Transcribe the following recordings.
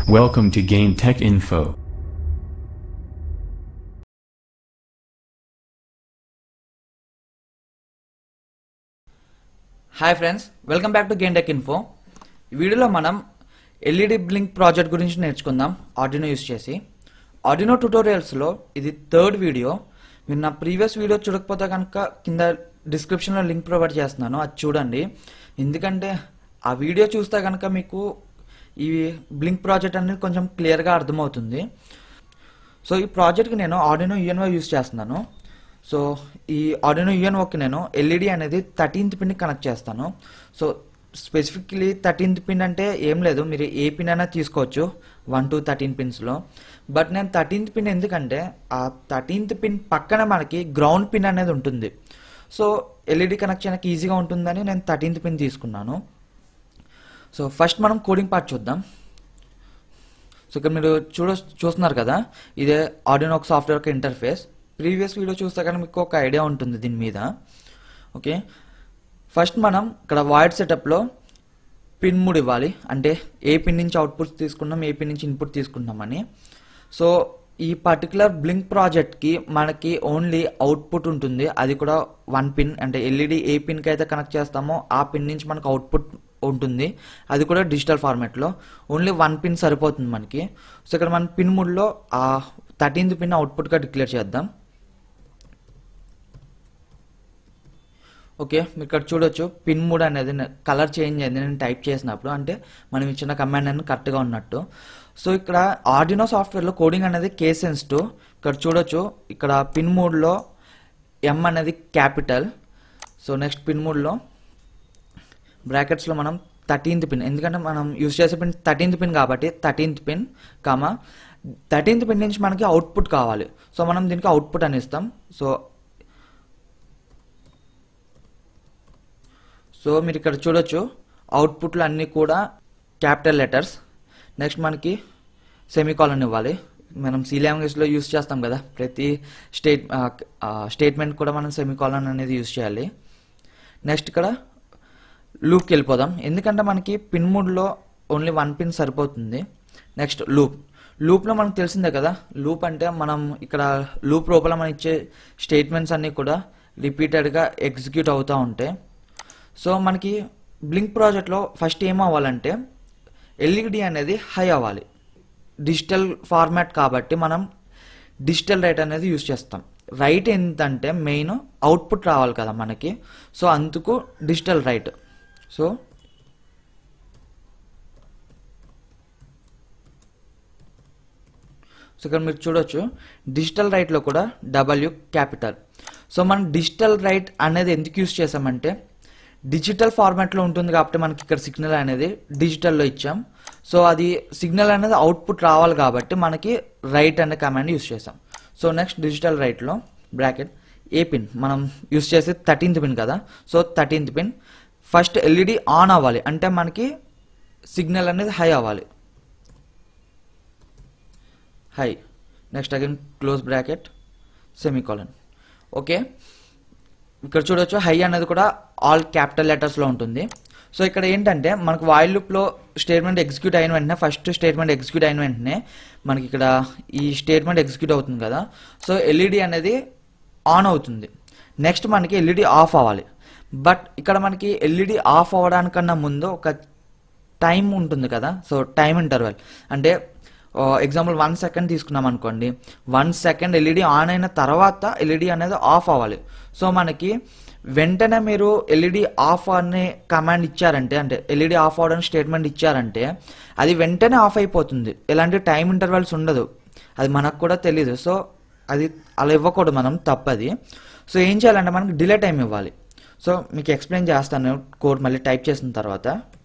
Welcome to Gain Tech Info. Hi friends welcome back to game tech info ఈ వీడియోలో మనం LED blink project గురించి నేర్చుకుందాం Arduino use చేసి ఆర్డినో ట్యూటోరియల్స్లో ఇది థర్డ్ వీడియో మీరు నా ప్రీవియస్ వీడియో చూడకపోతే కనుక కింద డిస్క్రిప్షన్లో లింక్ ప్రొవైడ్ చేస్తున్నాను అది చూడండి ఎందుకంటే ఆ వీడియో చూస్తే కనుక మీకు ఈ బ్లింక్ ప్రాజెక్ట్ అనేది కొంచెం క్లియర్గా అర్థమవుతుంది సో ఈ ప్రాజెక్ట్కి నేను ఆర్డినో యూఎన్ఓ యూస్ చేస్తున్నాను సో ఈ ఆర్డినో యూఎన్ఓకి నేను ఎల్ఈడి అనేది థర్టీన్త్ పిన్ కనెక్ట్ చేస్తాను సో స్పెసిఫిక్లీ థర్టీన్త్ పిన్ అంటే ఏం లేదు మీరు ఏ పిన్ అయినా తీసుకోవచ్చు వన్ టు థర్టీన్ పిన్స్లో బట్ నేను థర్టీన్త్ పిన్ ఎందుకంటే ఆ థర్టీన్త్ పిన్ పక్కన మనకి గ్రౌండ్ పిన్ అనేది ఉంటుంది సో ఎల్ఈడి కనెక్ట్ చేయడానికి ఈజీగా ఉంటుందని నేను థర్టీన్త్ పిన్ తీసుకున్నాను సో ఫస్ట్ మనం కోడింగ్ పార్ట్ చూద్దాం సో ఇక్కడ మీరు చూడ చూస్తున్నారు కదా ఇదే ఆడియో ఒక సాఫ్ట్వేర్ యొక్క ఇంటర్ఫేస్ ప్రీవియస్ వీడియో చూస్తే కానీ మీకు ఒక ఐడియా ఉంటుంది దీని మీద ఓకే ఫస్ట్ మనం ఇక్కడ వాయిడ్ సెటప్లో పిన్ మూడు ఇవ్వాలి అంటే ఏ పిన్ నుంచి అవుట్పుట్ తీసుకున్నాం ఏ పిన్ నుంచి ఇన్పుట్ తీసుకున్నామని సో ఈ పర్టికులర్ బ్లింక్ ప్రాజెక్ట్కి మనకి ఓన్లీ అవుట్పుట్ ఉంటుంది అది కూడా వన్ పిన్ అంటే ఎల్ఈడి ఏ పిన్కి అయితే కనెక్ట్ చేస్తామో ఆ పిన్ నుంచి మనకు అవుట్పుట్ ఉంటుంది అది కూడా డిజిటల్ ఫార్మాట్లో ఓన్లీ వన్ పిన్ సరిపోతుంది మనకి సో ఇక్కడ మన పిన్ మూడ్లో ఆ థర్టీన్త్ పిన్ అవుట్పుట్గా డిక్లేర్ చేద్దాం ఓకే మీరు ఇక్కడ చూడొచ్చు పిన్ మూడ్ అనేది కలర్ చేంజ్ అయింది నేను టైప్ చేసినప్పుడు అంటే మనం ఇచ్చిన కమాండ్ అనేది కరెక్ట్గా ఉన్నట్టు సో ఇక్కడ ఆర్డినో సాఫ్ట్వేర్లో కోడింగ్ అనేది కే సెన్సిటివ్ ఇక్కడ చూడొచ్చు ఇక్కడ పిన్ మూడ్లో ఎం అనేది క్యాపిటల్ సో నెక్స్ట్ పిన్ మూడ్లో బ్రాకెట్స్లో మనం థర్టీన్త్ పిన్ ఎందుకంటే మనం యూస్ చేసే పిన్ థర్టీన్త్ పిన్ కాబట్టి thirteenth pin comma thirteenth pin నుంచి మనకి అవుట్పుట్ కావాలి సో మనం దీనికి అవుట్పుట్ అని ఇస్తాం సో సో మీరు ఇక్కడ చూడొచ్చు అవుట్పుట్లు అన్నీ కూడా క్యాపిటల్ లెటర్స్ నెక్స్ట్ మనకి సెమీకాలన్ ఇవ్వాలి మనం సి లాంగ్వేజ్లో యూస్ చేస్తాం కదా ప్రతి స్టేట్ స్టేట్మెంట్ కూడా మనం సెమీకాలన్ అనేది యూస్ చేయాలి నెక్స్ట్ ఇక్కడ లూప్కి వెళ్ళిపోదాం ఎందుకంటే మనకి పిన్ మూడ్లో ఓన్లీ వన్ పిన్ సరిపోతుంది నెక్స్ట్ లూప్ లూప్లో మనకు తెలిసిందే కదా లూప్ అంటే మనం ఇక్కడ లూప్ లోపల మనం ఇచ్చే స్టేట్మెంట్స్ అన్నీ కూడా రిపీటెడ్గా ఎగ్జిక్యూట్ అవుతూ ఉంటాయి సో మనకి బ్లింక్ ప్రాజెక్ట్లో ఫస్ట్ ఏం అవ్వాలంటే ఎల్ఈడి అనేది హై అవ్వాలి డిజిటల్ ఫార్మాట్ కాబట్టి మనం డిజిటల్ రైట్ అనేది యూజ్ చేస్తాం రైట్ ఏంటంటే మెయిన్ అవుట్పుట్ రావాలి కదా మనకి సో అందుకు డిజిటల్ రైట్ సో సో ఇక్కడ మీరు చూడొచ్చు డిజిటల్ రైట్లో కూడా డబ్ల్యూ క్యాపిటల్ సో మనం డిజిటల్ రైట్ అనేది ఎందుకు యూస్ చేసామంటే డిజిటల్ ఫార్మాట్లో ఉంటుంది కాబట్టి మనకి ఇక్కడ సిగ్నల్ అనేది డిజిటల్లో ఇచ్చాం సో అది సిగ్నల్ అనేది అవుట్పుట్ రావాలి కాబట్టి మనకి రైట్ అనే కమాండ్ యూస్ చేసాం సో నెక్స్ట్ డిజిటల్ రైట్లో బ్రాకెట్ ఏ పిన్ మనం యూస్ చేసే థర్టీన్త్ పిన్ కదా so thirteenth pin first LED on అవ్వాలి అంటే మనకి సిగ్నల్ అనేది హై అవ్వాలి high next again close bracket semicolon okay ఇక్కడ చూడొచ్చు హై అనేది కూడా ఆల్ క్యాపిటల్ లెటర్స్లో ఉంటుంది సో ఇక్కడ ఏంటంటే మనకు వాయిల్ లుప్లో స్టేట్మెంట్ ఎగ్జిక్యూట్ అయిన వెంటనే ఫస్ట్ స్టేట్మెంట్ ఎగ్జిక్యూట్ అయిన వెంటనే మనకి ఇక్కడ ఈ స్టేట్మెంట్ ఎగ్జిక్యూట్ అవుతుంది కదా సో ఎల్ఈడి అనేది ఆన్ అవుతుంది నెక్స్ట్ మనకి ఎల్ఈడి ఆఫ్ అవ్వాలి బట్ ఇక్కడ మనకి ఎల్ఈడి ఆఫ్ అవ్వడానికన్నా ముందు ఒక టైం ఉంటుంది కదా సో టైం ఇంటర్వెల్ అంటే ఎగ్జాంపుల్ వన్ సెకండ్ తీసుకున్నాం అనుకోండి వన్ సెకండ్ ఎల్ఈడి ఆన్ అయిన తర్వాత ఎల్ఈడి అనేది ఆఫ్ అవ్వాలి సో మనకి వెంటనే మీరు ఎల్ఈడి ఆఫ్ అనే కమాండ్ ఇచ్చారంటే అంటే ఎల్ఈడి ఆఫ్ అవడానికి స్టేట్మెంట్ ఇచ్చారంటే అది వెంటనే ఆఫ్ అయిపోతుంది ఎలాంటి టైం ఇంటర్వెల్స్ ఉండదు అది మనకు కూడా తెలీదు సో అది అలా ఇవ్వకూడదు మనం తప్పది సో ఏం చేయాలంటే మనకి డిలే టైం ఇవ్వాలి సో మీకు ఎక్స్ప్లెయిన్ చేస్తాను కోడ్ మళ్ళీ టైప్ చేసిన తర్వాత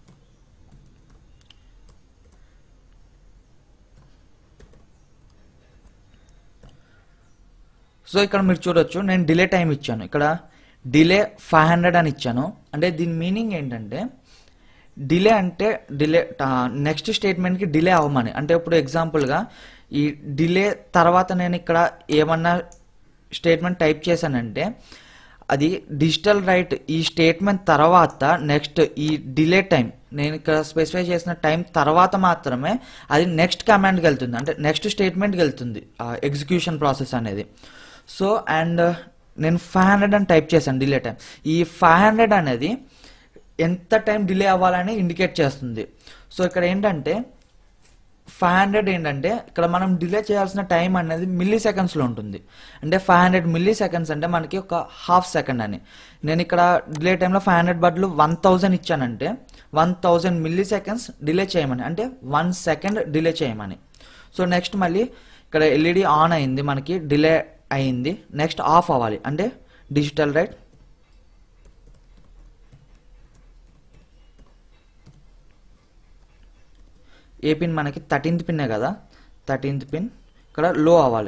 సో ఇక్కడ మీరు చూడొచ్చు నేను డిలే టైం ఇచ్చాను ఇక్కడ డిలే ఫైవ్ హండ్రెడ్ అని ఇచ్చాను అంటే దీని మీనింగ్ ఏంటంటే డిలే అంటే డిలే నెక్స్ట్ స్టేట్మెంట్కి డిలే అవ్వమని అంటే ఇప్పుడు ఎగ్జాంపుల్గా ఈ డిలే తర్వాత నేను ఇక్కడ ఏమన్నా స్టేట్మెంట్ టైప్ చేశానంటే అది డిజిటల్ రైట్ ఈ స్టేట్మెంట్ తర్వాత నెక్స్ట్ ఈ డిలే టైం నేను ఇక్కడ స్పెసిఫై చేసిన టైం తర్వాత మాత్రమే అది నెక్స్ట్ కమాండ్కి వెళ్తుంది అంటే నెక్స్ట్ స్టేట్మెంట్కి వెళ్తుంది ఎగ్జిక్యూషన్ ప్రాసెస్ అనేది సో అండ్ నేను ఫైవ్ హండ్రెడ్ అని టైప్ చేశాను డిలే టైం ఈ ఫైవ్ హండ్రెడ్ అనేది ఎంత టైం డిలే అవ్వాలని ఇండికేట్ చేస్తుంది సో ఇక్కడ ఏంటంటే ఫైవ్ హండ్రెడ్ ఏంటంటే ఇక్కడ మనం డిలే చేయాల్సిన టైం అనేది మిల్లీ సెకండ్స్లో ఉంటుంది అంటే ఫైవ్ హండ్రెడ్ మిల్లీ సెకండ్స్ అంటే మనకి ఒక హాఫ్ సెకండ్ అని నేను ఇక్కడ డిలే టైంలో ఫైవ్ హండ్రెడ్ బదులు వన్ థౌజండ్ ఇచ్చానంటే one thousand milliseconds delay చేయమని అంటే వన్ సెకండ్ డిలే చేయమని సో నెక్స్ట్ మళ్ళీ ఇక్కడ ఎల్ఈడి ఆన్ అయింది మనకి డిలే అయింది నెక్స్ట్ ఆఫ్ అవ్వాలి అంటే డిజిటల్ రైట్ ఏ పిన్ మనకి థర్టీన్త్ పిన్నే కదా థర్టీన్త్ పిన్ ఇక్కడ లో అవ్వాలి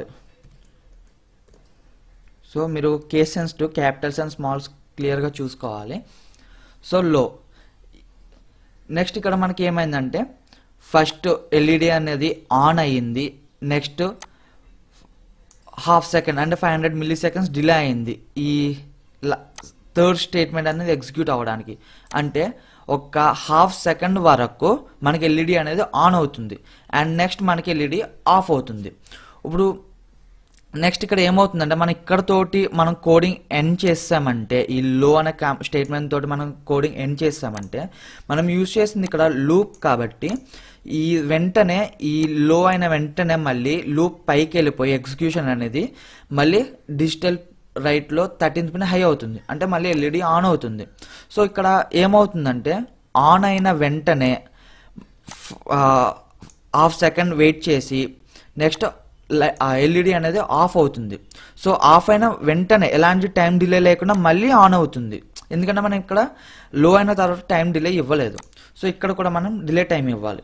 సో మీరు case sensitive capitals and smalls క్లియర్గా చూసుకోవాలి సో లో నెక్స్ట్ ఇక్కడ మనకి ఏమైందంటే ఫస్ట్ ఎల్ఈడి అనేది ఆన్ అయ్యింది నెక్స్ట్ హాఫ్ సెకండ్ అంటే five hundred milliseconds delay అయింది ఈ థర్డ్ స్టేట్మెంట్ అనేది ఎగ్జిక్యూట్ అవ్వడానికి అంటే ఒక హాఫ్ సెకండ్ వరకు మనకి ఎల్ఈడి అనేది ఆన్ అవుతుంది అండ్ నెక్స్ట్ మనకి ఎల్ఈడి ఆఫ్ అవుతుంది ఇప్పుడు నెక్స్ట్ ఇక్కడ ఏమవుతుందంటే మనం ఇక్కడ తోటి మనం కోడింగ్ ఎండ్ చేసామంటే ఈ లో అనే స్టేట్మెంట్ తోటి మనం కోడింగ్ ఎండ్ చేసామంటే మనం యూజ్ చేసింది ఇక్కడ లూప్ కాబట్టి ఈ వెంటనే ఈ లో అయిన వెంటనే మళ్ళీ లూప్ పైకి వెళ్ళిపోయి ఎగ్జిక్యూషన్ అనేది మళ్ళీ డిజిటల్ రైట్లో థర్టీన్త్ పిన్ హై అవుతుంది అంటే మళ్ళీ ఎల్ఈడి ఆన్ అవుతుంది సో ఇక్కడ ఏమవుతుందంటే ఆన్ అయిన వెంటనే హాఫ్ సెకండ్ వెయిట్ చేసి నెక్స్ట్ ఎల్ఈడి అనేది ఆఫ్ అవుతుంది సో ఆఫ్ అయిన వెంటనే ఎలాంటి టైం డిలే లేకుండా మళ్ళీ ఆన్ అవుతుంది ఎందుకంటే మనం ఇక్కడ లో అయిన తర్వాత టైం డిలే ఇవ్వలేదు సో ఇక్కడ కూడా మనం డిలే టైం ఇవ్వాలి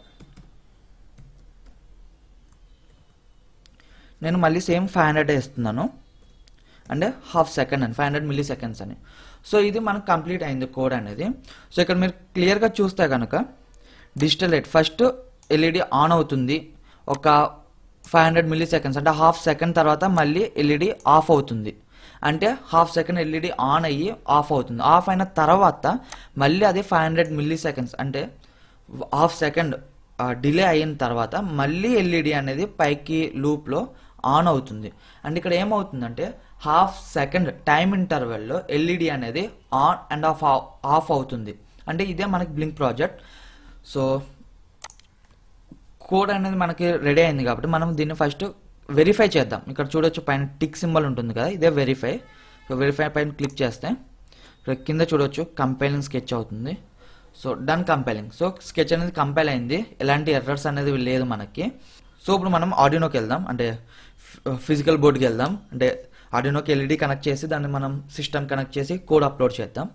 నేను మళ్ళీ సేమ్ ఫైవ్ హండ్రెడ్ ఇస్తున్నాను అంటే హాఫ్ సెకండ్ అని ఫైవ్ హండ్రెడ్ మిల్లీ సెకండ్స్ అని సో ఇది మనకు కంప్లీట్ అయింది కోడ్ అనేది సో ఇక్కడ మీరు క్లియర్గా చూస్తే కనుక digital light first LED on అవుతుంది ఒక ఫైవ్ హండ్రెడ్ మిల్లీ సెకండ్స్ అంటే హాఫ్ సెకండ్ తర్వాత మళ్ళీ ఎల్ఈడి ఆఫ్ అవుతుంది అంటే హాఫ్ సెకండ్ ఎల్ఈడి ఆన్ అయ్యి ఆఫ్ అవుతుంది ఆఫ్ అయిన తర్వాత మళ్ళీ అదే ఫైవ్ హండ్రెడ్ మిల్లీ సెకండ్స్ అంటే హాఫ్ సెకండ్ డిలే అయిన తర్వాత మళ్ళీ ఎల్ఈడి అనేది పైకి లూప్లో ఆన్ అవుతుంది అంటే ఇక్కడ ఏమవుతుందంటే హాఫ్ సెకండ్ టైం ఇంటర్వెల్లో ఎల్ఈడి అనేది ఆన్ అండ్ ఆఫ్ ఆఫ్ అవుతుంది అంటే ఇదే మనకి బ్లింక్ ప్రాజెక్ట్ సో కోడ్ అనేది మనకి రెడీ అయింది కాబట్టి మనం దీన్ని ఫస్ట్ వెరిఫై చేద్దాం ఇక్కడ చూడొచ్చు పైన టిక్ సింబల్ ఉంటుంది కదా ఇదే వెరిఫై సో వెరిఫై పైన క్లిక్ చేస్తే ఇక్కడ కింద చూడొచ్చు కంపైలింగ్ స్కెచ్ అవుతుంది so done compiling so sketch అనేది కంపైల్ అయింది ఎలాంటి ఎర్రర్స్ అనేది లేదు మనకి సో ఇప్పుడు మనం ఆడియోకి వెళ్దాం అంటే ఫిజికల్ బోర్డ్కి వెళ్దాం అంటే ఆడియోకి ఎల్ఈడి కనెక్ట్ చేసి దాన్ని మనం సిస్టమ్ కనెక్ట్ చేసి కోడ్ అప్లోడ్ చేద్దాం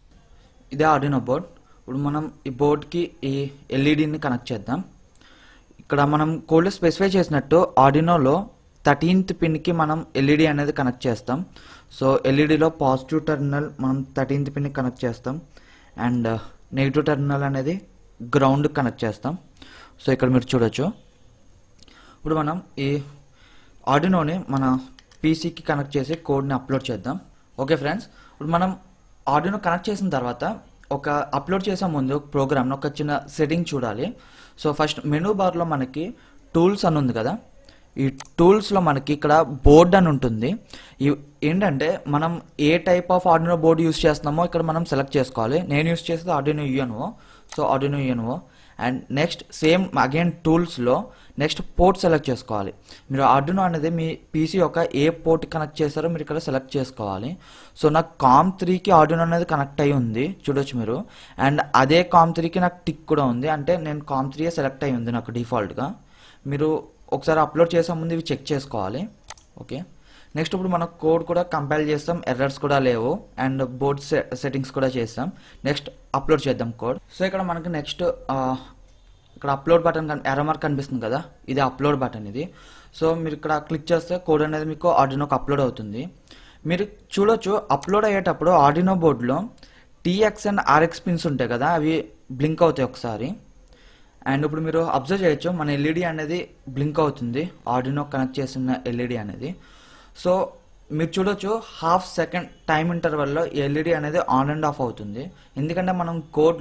ఇదే ఆడినో బోర్డ్ ఇప్పుడు మనం ఈ బోర్డ్కి ఈ ఎల్ఈడిని కనెక్ట్ చేద్దాం ఇక్కడ మనం కోడ్లో స్పెసిఫై చేసినట్టు ఆడినోలో థర్టీన్త్ పిన్కి మనం ఎల్ఈడి అనేది కనెక్ట్ చేస్తాం సో ఎల్ఈడిలో పాజిటివ్ టెర్మినల్ మనం థర్టీన్త్ పిన్కి కనెక్ట్ చేస్తాం అండ్ నెగిటివ్ టెర్మినల్ అనేది గ్రౌండ్ కనెక్ట్ చేస్తాం సో ఇక్కడ మీరు చూడొచ్చు ఇప్పుడు మనం ఈ ఆడినోని మన పీసీకి కనెక్ట్ చేసి కోడ్ని అప్లోడ్ చేద్దాం ఓకే ఫ్రెండ్స్ ఇప్పుడు మనం ఆడినో కనెక్ట్ చేసిన తర్వాత ఒక అప్లోడ్ చేసే ముందు ప్రోగ్రామ్ను ఒక చిన్న సెట్టింగ్ చూడాలి సో ఫస్ట్ మెనూ బార్లో మనకి టూల్స్ అని ఉంది కదా ఈ టూల్స్లో మనకి ఇక్కడ బోర్డ్ అని ఉంటుంది ఈ ఏంటంటే మనం ఏ type of Arduino board use చేస్తున్నామో ఇక్కడ మనం సెలెక్ట్ చేసుకోవాలి నేను యూస్ చేసేది Arduino Uno so Arduino Uno and next same again టూల్స్లో నెక్స్ట్ పోర్ట్ సెలెక్ట్ చేసుకోవాలి మీరు ఆర్డినో అనేది మీ పీసీ యొక్క ఏ పోర్ట్ కనెక్ట్ చేస్తారో మీరు ఇక్కడ సెలెక్ట్ చేసుకోవాలి సో నాకు కామ్ త్రీకి ఆర్డినో అనేది కనెక్ట్ అయి ఉంది చూడొచ్చు మీరు అండ్ అదే కామ్ త్రీకి నాకు టిక్ కూడా ఉంది అంటే నేను కామ్ త్రీ సెలెక్ట్ అయి ఉంది నాకు డిఫాల్ట్గా మీరు ఒకసారి అప్లోడ్ చేసే ముందు ఇవి చెక్ చేసుకోవాలి ఓకే నెక్స్ట్ ఇప్పుడు మనం కోడ్ కూడా కంపైల్ చేస్తాం ఎర్రర్స్ కూడా లేవు అండ్ బోర్డ్ సెట్టింగ్స్ కూడా చేస్తాం నెక్స్ట్ అప్లోడ్ చేద్దాం కోడ్ సో ఇక్కడ మనకి నెక్స్ట్ ఇక్కడ అప్లోడ్ బటన్ ఎర్ర మార్క్ కనిపిస్తుంది కదా ఇది అప్లోడ్ బటన్ ఇది సో మీరు ఇక్కడ క్లిక్ చేస్తే కోడ్ అనేది మీకు ఆర్డినోకి అప్లోడ్ అవుతుంది మీరు చూడొచ్చు అప్లోడ్ అయ్యేటప్పుడు ఆర్డినో బోర్డులో టీఎక్స్ అండ్ ఆర్ఎక్స్ పిన్స్ ఉంటాయి కదా అవి బ్లింక్ అవుతాయి ఒకసారి అండ్ ఇప్పుడు మీరు అబ్జర్వ్ చేయొచ్చు మన ఎల్ఈడి అనేది బ్లింక్ అవుతుంది ఆర్డినో కనెక్ట్ చేసిన ఎల్ఈడి అనేది సో మీరు చూడొచ్చు హాఫ్ సెకండ్ టైం ఇంటర్వెల్లో ఎల్ఈడి అనేది ఆన్ అండ్ ఆఫ్ అవుతుంది ఎందుకంటే మనం కోడ్లో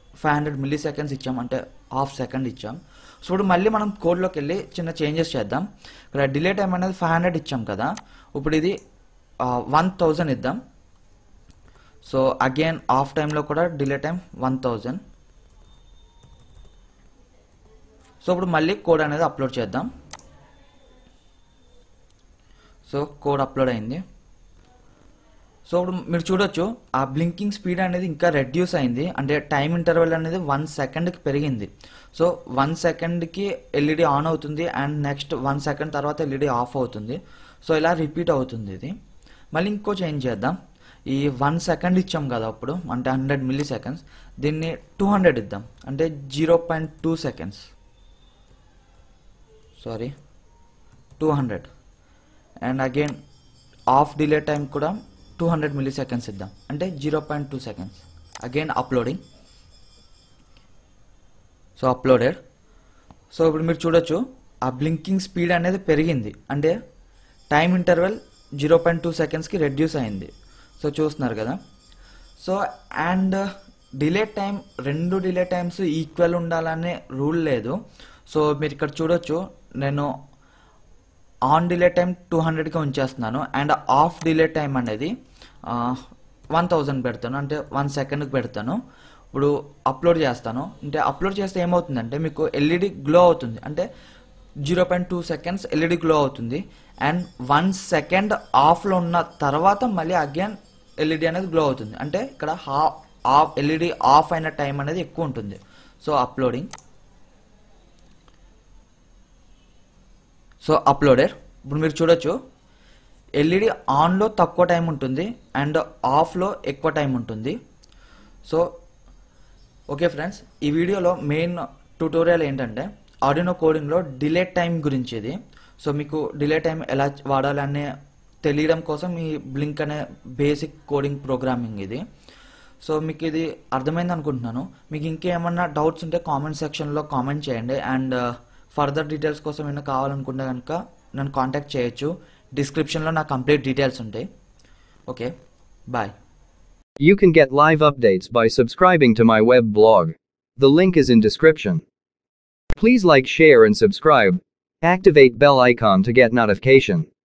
ఫైవ్ హండ్రెడ్ మిల్లీ సెకండ్స్ ఇచ్చాం అంటే హాఫ్ సెకండ్ ఇచ్చాం సో ఇప్పుడు మళ్ళీ మనం కోడ్లోకి వెళ్ళి చిన్న చేంజెస్ చేద్దాం ఇక్కడ డిలే టైం అనేది ఫైవ్ హండ్రెడ్ ఇచ్చాం కదా ఇప్పుడు ఇది వన్ థౌజండ్ ఇద్దాం సో అగైన్ హాఫ్ టైంలో కూడా delay time one thousand so ఇప్పుడు మళ్ళీ కోడ్ అనేది అప్లోడ్ చేద్దాం సో కోడ్ అప్లోడ్ అయింది సో ఇప్పుడు మీరు చూడొచ్చు ఆ బ్లింకింగ్ స్పీడ్ అనేది ఇంకా రెడ్యూస్ అయింది అంటే టైం ఇంటర్వెల్ అనేది వన్ సెకండ్కి పెరిగింది సో వన్ సెకండ్కి ఎల్ఈడి ఆన్ అవుతుంది అండ్ నెక్స్ట్ వన్ సెకండ్ తర్వాత ఎల్ఈడి ఆఫ్ అవుతుంది సో ఇలా రిపీట్ అవుతుంది ఇది మళ్ళీ ఇంకో చేంజ్ చేద్దాం ఈ వన్ సెకండ్ ఇచ్చాం కదా అప్పుడు అంటే హండ్రెడ్ మిల్లీ సెకండ్స్ దీన్ని టూ హండ్రెడ్ ఇద్దాం అంటే zero point two seconds sorry two hundred and again off delay time కూడా టూ హండ్రెడ్ మిల్లీ సెకండ్స్ ఇద్దాం అంటే zero point two seconds again uploading so uploaded so ఇప్పుడు మీరు చూడొచ్చు ఆ బ్లింకింగ్ స్పీడ్ అనేది పెరిగింది అంటే time interval zero point two సెకండ్స్కి రెడ్యూస్ అయింది సో చూస్తున్నారు కదా సో అండ్ డిలే టైం రెండు డిలే టైమ్స్ ఈక్వల్ ఉండాలనే రూల్ లేదు సో మీరు ఇక్కడ చూడొచ్చు నేను ఆన్ డిలే టైం టూ హండ్రెడ్కి ఉంచేస్తున్నాను అండ్ ఆఫ్ డిలే టైం అనేది వన్ థౌజండ్ పెడతాను అంటే వన్ సెకండ్కి పెడతాను ఇప్పుడు అప్లోడ్ చేస్తాను అంటే అప్లోడ్ చేస్తే ఏమవుతుందంటే మీకు ఎల్ఈడి గ్లో అవుతుంది అంటే zero point two seconds LED glow అవుతుంది అండ్ వన్ సెకండ్ ఆఫ్లో ఉన్న తర్వాత మళ్ళీ అగైన్ ఎల్ఈడి అనేది గ్లో అవుతుంది అంటే ఇక్కడ హా ఆఫ్ ఎల్ఈడి ఆఫ్ అయిన టైం అనేది ఎక్కువ ఉంటుంది సో అప్లోడింగ్ సో అప్లోడెడ్ ఇప్పుడు మీరు చూడొచ్చు ఎల్ఈడి ఆన్లో తక్కువ టైం ఉంటుంది అండ్ ఆఫ్లో ఎక్కువ టైం ఉంటుంది సో ఓకే ఫ్రెండ్స్ ఈ వీడియోలో మెయిన్ ట్యూటోరియల్ ఏంటంటే ఆడినో కోడింగ్లో డిలే టైం గురించి ఇది సో మీకు డిలే టైం ఎలా వాడాలనే తెలియడం కోసం ఈ బ్లింక్ అనే బేసిక్ కోడింగ్ ప్రోగ్రామింగ్ ఇది సో మీకు ఇది అర్థమైంది అనుకుంటున్నాను మీకు ఇంకేమన్నా డౌట్స్ ఉంటే కామెంట్ సెక్షన్లో కామెంట్ చేయండి అండ్ ఫర్దర్ డీటెయిల్స్ కోసం ఏమైనా కావాలనుకుంటే కనుక నన్ను కాంటాక్ట్ చేయొచ్చు డిస్క్రిప్షన్లో నా కంప్లీట్ డీటెయిల్స్ ఉంటాయి okay bye You can get live updates by subscribing to my web blog. The link is in description. Please like, share and subscribe. Activate bell icon to get notification.